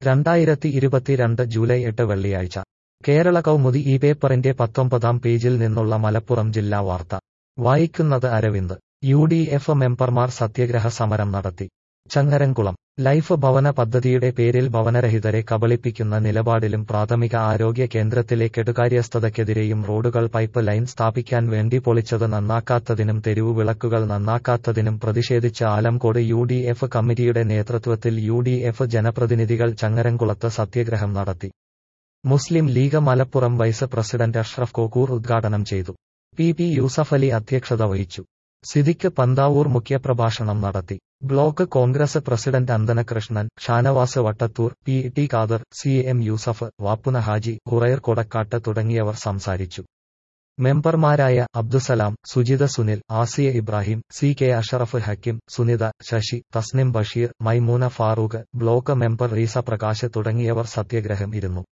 രണ്ടായിരത്തി ഇരുപത്തിരണ്ട് ജൂലൈ എട്ട് വെള്ളിയാഴ്ച കേരള കൗമുദി ഈ പേപ്പറിന്റെ പത്തൊമ്പതാം പേജിൽ നിന്നുള്ള മലപ്പുറം ജില്ലാ വാർത്ത വായിക്കുന്നത് അരവിന്ദ് യു ഡി എഫ് മെമ്പർമാർ സത്യഗ്രഹ സമരം നടത്തി ചങ്ങരംകുളം ലൈഫ് ഭവന പദ്ധതിയുടെ പേരിൽ ഭവനരഹിതരെ കബളിപ്പിക്കുന്ന നിലപാടിലും പ്രാഥമിക ആരോഗ്യ കേന്ദ്രത്തിലെ കെടുകാര്യസ്ഥതയ്ക്കെതിരെയും റോഡുകൾ പൈപ്പ് ലൈൻ സ്ഥാപിക്കാൻ വേണ്ടി പൊളിച്ചത് നന്നാക്കാത്തതിനും തെരുവു വിളക്കുകൾ നന്നാക്കാത്തതിനും പ്രതിഷേധിച്ച് ആലംകോട് യു ഡി എഫ് കമ്മിറ്റിയുടെ നേതൃത്വത്തിൽ യു ഡി എഫ് ജനപ്രതിനിധികൾ ചങ്ങരംകുളത്ത് സത്യഗ്രഹം നടത്തി Muslim league Malappuram vice president Ashraf Kokkur ഉദ്ഘാടനം ചെയ്തു പി പി യൂസഫലി അധ്യക്ഷത വഹിച്ചു സിദിക്ക് പന്താവൂർ മുഖ്യപ്രഭാഷണം നടത്തി block Congress president Ananthakrishnan Shanavas Vattathur P T Khader C M Yusuf Vappuna Haji Hurair Kodakkat തുടങ്ങിയവർ സംസാരിച്ചു മെമ്പർമാരായ Abdussalam Sujitha Sunil Asiya Ibrahim C K Ashraf Hakkim Sunitha Sasi Thasnim Basheer Maimoona Farooq block member Reesa Prakash തുടങ്ങിയവർ സത്യഗ്രഹം ഇരുന്നു